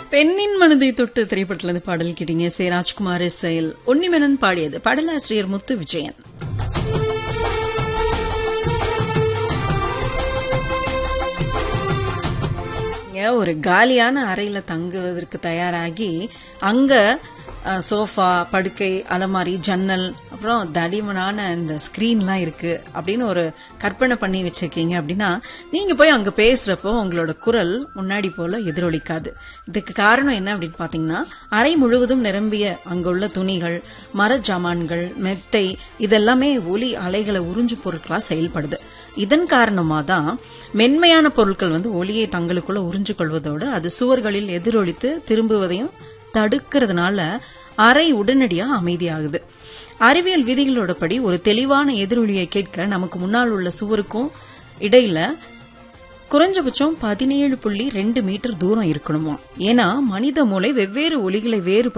பெண்ணின் மனதை தொட்டு திரைப்படத்துல இருந்து பாடல் கேட்டீங்க சே ராஜ்குமார் செயல் உன்னிமேனன் பாடியது பாடலாசிரியர் முத்து விஜயன் இங்க ஒரு காலியான அறையில தங்குவதற்கு தயாராகி அங்க அஹ், சோஃபா படுக்கை அலமாரி ஜன்னல் அப்புறம் தடிமனான இந்த ஸ்கிரீன்லாம் இருக்கு அப்படின்னு ஒரு கற்பனை பண்ணி வச்சிருக்கீங்க அப்படின்னா நீங்க போய் அங்க பேசுறப்போ உங்களோட குரல் முன்னாடி போல எதிரொலிக்காது இதுக்கு காரணம் என்ன அப்படின்னு பாத்தீங்கன்னா அறை முழுவதும் நிரம்பிய அங்குள்ள துணிகள் மர ஜாமான்கள் மெத்தை இதெல்லாமே ஒலி அலைகளை உறிஞ்சு பொருட்களா செயல்படுது இதன் காரணமாக தான் மென்மையான பொருட்கள் வந்து ஒளியை தங்களுக்குள்ள உறிஞ்சு கொள்வதோடு அது சுவர்களில் எதிரொலித்து திரும்புவதையும் தடுக்கிறதுனால அறை உடனடியா அமைதியாகுது அறிவியல் விதிகளோட படி ஒரு தெளிவான எதிரொலியை கேட்க நமக்கு முன்னால் உள்ள சுவருக்கும் இடையில குறைஞ்சபட்சம் பதினேழு புள்ளி ரெண்டு மீட்டர் தூரம் இருக்கணுமா ஏன்னா மனித மூளை வெவ்வேறு ஒலிகளை வேறு